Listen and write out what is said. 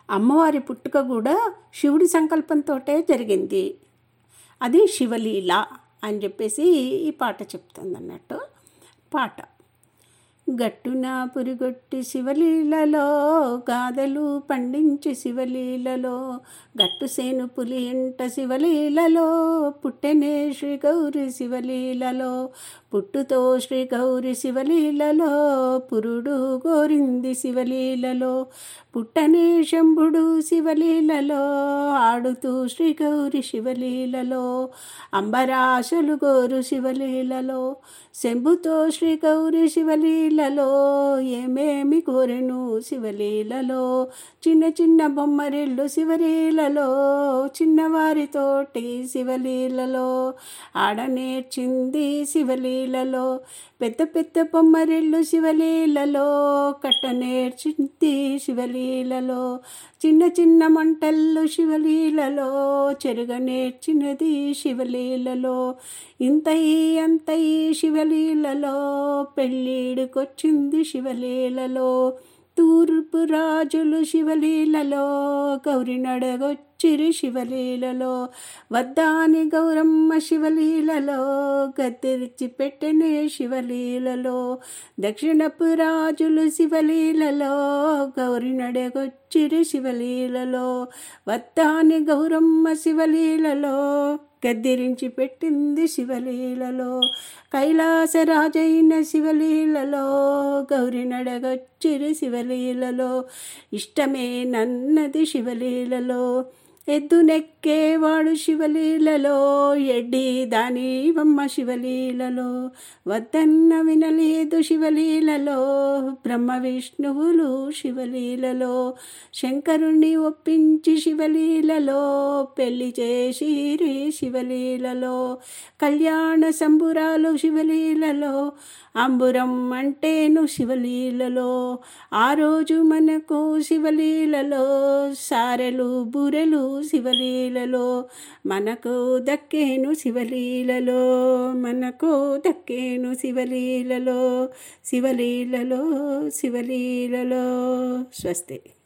అమ్మవారి పుట్టుక కూడా శివుడి సంకల్పంతో జరిగింది అది శివలీల అని చెప్పేసి ఈ పాట చెప్తుంది అన్నట్టు పాట గట్టున పురిగొట్టి శివలీలలో గాథలు పండించి శివలీలలో గట్టు సేను పులి ఎంట శివలీలలో పుట్టెనే శ్రీ గౌరి శివలీలలో పుట్టుతో శ్రీ గౌరి శివలీలలో పురుడు గోరింది శివలీలలో పుట్టనే శంభుడు శివలీలలో ఆడుతూ శ్రీ గౌరి శివలీలలో అంబరాశలు గోరు శివలీలలో శంభుతో శ్రీ గౌరి శివలీలలో ఏమేమి కోరెను శివలీలలో చిన్న చిన్న బొమ్మరిళ్ళు శివలీలలో చిన్నవారితోటి శివలీలలో ఆడనేర్చింది శివలీలలో పెద్ద పెద్ద బొమ్మరిళ్ళు శివలీలలో కట్ట నేర్చింది శివలీలలో చిన్న చిన్న మంటల్లో శివలీలలో చెరుగ నేర్చినది శివలీలలో ఇంతయి అంతయి శివలీలలో పెళ్ళిడికొచ్చింది శివలీలలో తూర్పు రాజులు శివలీలలో గౌరి నడగొచ్చిరి శివలీలలో వద్దాని గౌరమ్మ శివలీలలో గద్దెరిచి పెట్టనే శివలీలలో దక్షిణపు రాజులు శివలీలలో గౌరి నడగొచ్చిరి శివలీలలో వద్దాని గౌరమ్మ శివలీలలో గద్దెరించి పెట్టింది శివలీలలో కైలాసరాజైన శివలీలలో గౌరి నడగొచ్చిరి శివలీలలో ఇష్టమే నన్నది శివలీలలో ఎద్దునెక్కేవాడు శివలీలలో ఎడ్డి దానివమ్మ శివలీలలో వద్దన్న వినలేదు శివలీలలో బ్రహ్మ విష్ణువులు శివలీలలో శంకరుణ్ణి ఒప్పించి శివలీలలో పెళ్లి చేసిరి శివలీలలో కళ్యాణ సంబురాలు శివలీలలో అంబురం అంటేను శివలీలలో ఆ రోజు మనకు శివలీలలో సారెలు బూరెలు శివలీలలో మనకు దక్కేను శివలీలలో మనకు దక్కేను శివలీలలో శివలీలలో శివలీలలో స్వస్తి